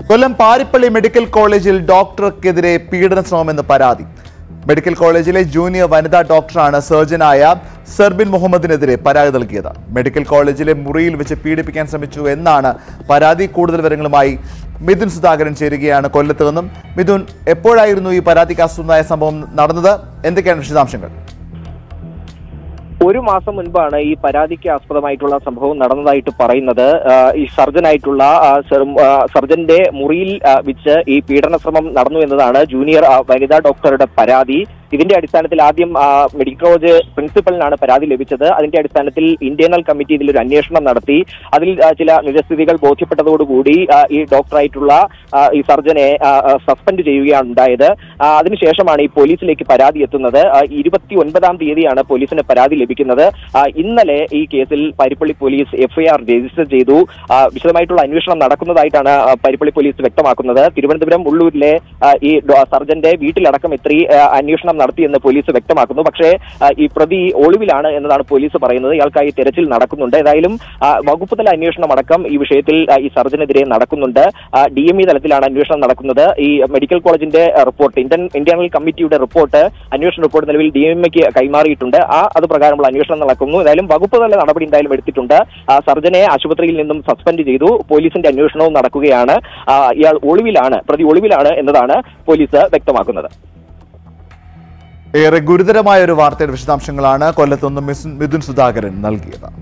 കൊല്ലം Parippally medical കോളേജിൽ ഡോക്ടർക്കെതിരെ പീഡന ശ്രമമെന്ന് പരാതി മെഡിക്കൽ കോളേജിലെ ജൂനിയർ വനിതാ ഡോക്ടറാണ് സർജനായ സർബിൻ മുഹമ്മദിനെതിരെ പരാതി നൽകിയത് മെഡിക്കൽ കോളേജിലെ മുറിയിൽ വെച്ച് പീഡിപ്പിക്കാൻ ശ്രമിച്ചു എന്നാണ് പരാതി കൂടുതൽ വിവരങ്ങളുമായി മിഥുൻ സുധാകരൻ ചേരുകയാണ് കൊല്ലത്ത് നിന്നും മിഥുൻ എപ്പോഴായിരുന്നു ഈ പരാതിക്കാസ്പദമായ സംഭവം നടന്നത് എന്തൊക്കെയാണ് വിശദാംശങ്ങൾ ഒരു മാസം മുൻപാണ് ഈ പരാതിക്ക് ആസ്പദമായിട്ടുള്ള സംഭവം നടന്നതായിട്ട് പറയുന്നത് ആ, ഈ സർജനായിട്ടുള്ള ആ, സർ- ആ, സർജന്റെ മുറിയിൽ ആ, വെച്ച് ഈ പീഡന ശ്രമം നടന്നു എന്നതാണ് ജൂനിയർ ആ, വനിതാ ഡോക്ടറുടെ പരാതി ഇതിന്റെ അടിസ്ഥാനത്തിൽ ആദ്യം ആ, മെഡിക്കൽ കോളേജ് പ്രിൻസിപ്പലിനാണ് പരാതി ലഭിച്ചത് അതിന്റെ അടിസ്ഥാനത്തിൽ ഇന്റേണൽ കമ്മിറ്റി ഇതിലൊരു അന്വേഷണം നടത്തി അതിൽ ആ, ചില നിജസ്ഥിതികൾ ബോധ്യപ്പെട്ടതോടുകൂടി ആ, ഈ ഡോക്ടറായിട്ടുള്ള ആ, ഈ സർജനെ ആ, ആ, സസ്പെൻഡ് ചെയ്യുകയാണ് ഉണ്ടായത് ആ, അതിനുശേഷമാണ് ഈ പോലീസിലേക്ക് പരാതി എത്തുന്നത് ഇരുപത്തി ഒൻപതാം തീയതിയാണ് പോലീസിന് പരാതി ലഭിക്കുന്നത് ആ, ഇന്നലെ ഈ കേസിൽ പരിപ്പള്ളി പോലീസ് എഫ്ഐആർ രജിസ്റ്റർ ചെയ്തു ആ, വിശദമായിട്ടുള്ള അന്വേഷണം നടക്കുന്നതായിട്ടാണ് ആ, പരിപ്പള്ളി പോലീസ് വ്യക്തമാക്കുന്നത് തിരുവനന്തപുരം ഉള്ളൂരിലെ ആ, ഈ ഡോ- സർജന്റെ വീട്ടിലടക്കം എത്തി ആ, അന്വേഷണം നടത്തിയെന്ന് പോലീസ് വ്യക്തമാക്കുന്നു പക്ഷേ ആ, ഈ പ്രതി ഒളിവിലാണ് എന്നതാണ് പോലീസ് പറയുന്നത് ഇയാൾക്കായി തെരച്ചിൽ നടക്കുന്നുണ്ട് ഏതായാലും ആ, വകുപ്പ് തല അന്വേഷണം അടക്കം ഈ വിഷയത്തിൽ ആ, ഈ സർജനെതിരെ നടക്കുന്നുണ്ട് ഡി എം ഇ തലത്തിലാണ് അന്വേഷണം നടക്കുന്നത് ഈ മെഡിക്കൽ കോളേജിന്റെ ആ, റിപ്പോർട്ട് ഇന്റൻ ഇന്റേണൽ കമ്മിറ്റിയുടെ റിപ്പോർട്ട് അന്വേഷണ റിപ്പോർട്ട് നിലവിൽ ഡി എം എക്ക് കൈമാറിയിട്ടുണ്ട് ആ അത് പ്രകാരമുള്ള അന്വേഷണം നടക്കുന്നു ഏതായാലും വകുപ്പ് തല നടപടി എന്തായാലും എടുത്തിട്ടുണ്ട് ആ, സർജനെ ആശുപത്രിയിൽ നിന്നും സസ്പെൻഡ് ചെയ്തു പോലീസിന്റെ അന്വേഷണവും നടക്കുകയാണ് ആ, ഇയാൾ ഒളിവിലാണ് പ്രതി ഒളിവിലാണ് എന്നതാണ് പോലീസ് വ്യക്തമാക്കുന്നത് ഏറെ ഗുരുതരമായ ഒരു വാർത്തയുടെ വിശദാംശങ്ങളാണ് കൊല്ലത്തുനിന്ന് മിഥുൻ സുധാകരൻ നൽകിയത്